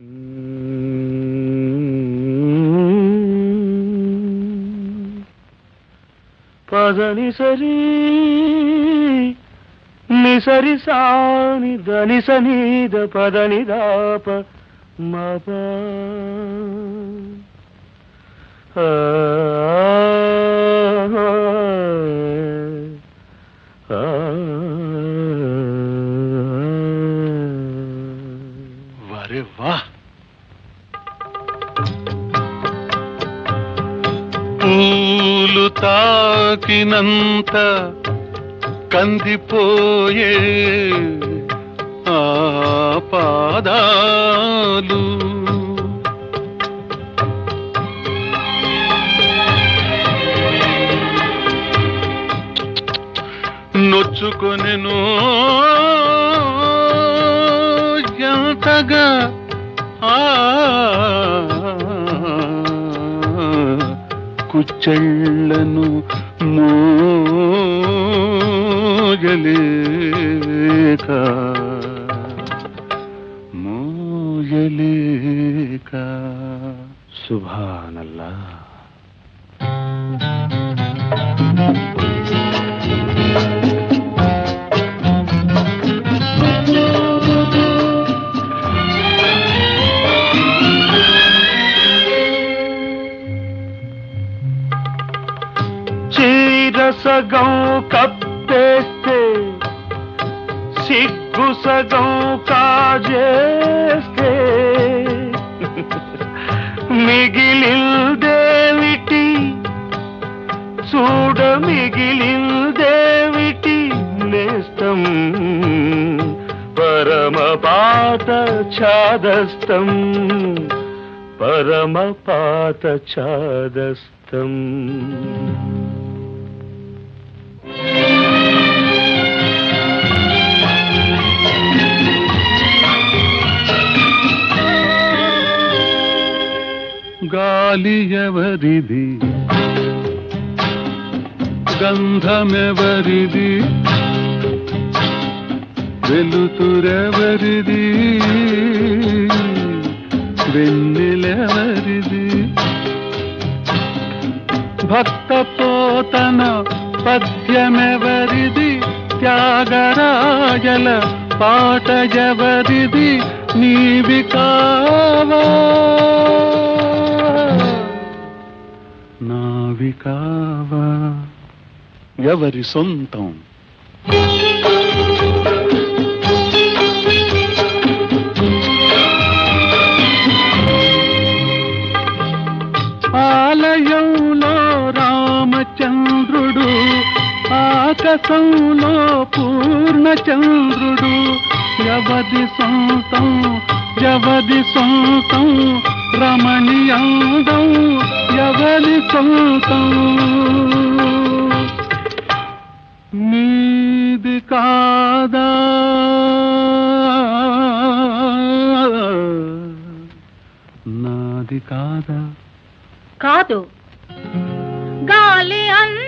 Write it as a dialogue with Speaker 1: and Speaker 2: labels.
Speaker 1: పదని సరి నిసరి సాని దని సనీద పదని దాప మప ఆ, ఆ,
Speaker 2: వరే వా పూలు తాకినంత కందిపోయే ఆ పాదాలు నొచ్చుకొనెను ఎంతగా ఆ కుచ్చళ్ళను మోయలేక మోయలేక
Speaker 1: సుభానల్లా చీర సగం కప్పేస్తే సిగ్గు సగం కాజేస్తే మిగిలిందేమిటి చూడ మిగిలిందేమిటి నేస్తం పరమ పాత ఛాదస్తం పరమ పాత ఛాదస్తం
Speaker 2: గాలి ఎవరిది గంధమెవరిది వెలుతురెవరిది వెన్నెలెవరిది భక్త పోతన పద్యమెవరిది త్యాగరాజల పాట ఎవరిది నీవి కావా నావి కావా ఎవరి సొంతం ఆలయంలో రామచంద్రుడు ఆకాశంలో పూర్ణచంద్రుడు ఎవది సొంతం ఎవది సొంతం రమణీయాందం ఎవరి సొంతం నీది కాదా నాది కాదా
Speaker 3: కాదు గాలి అన్న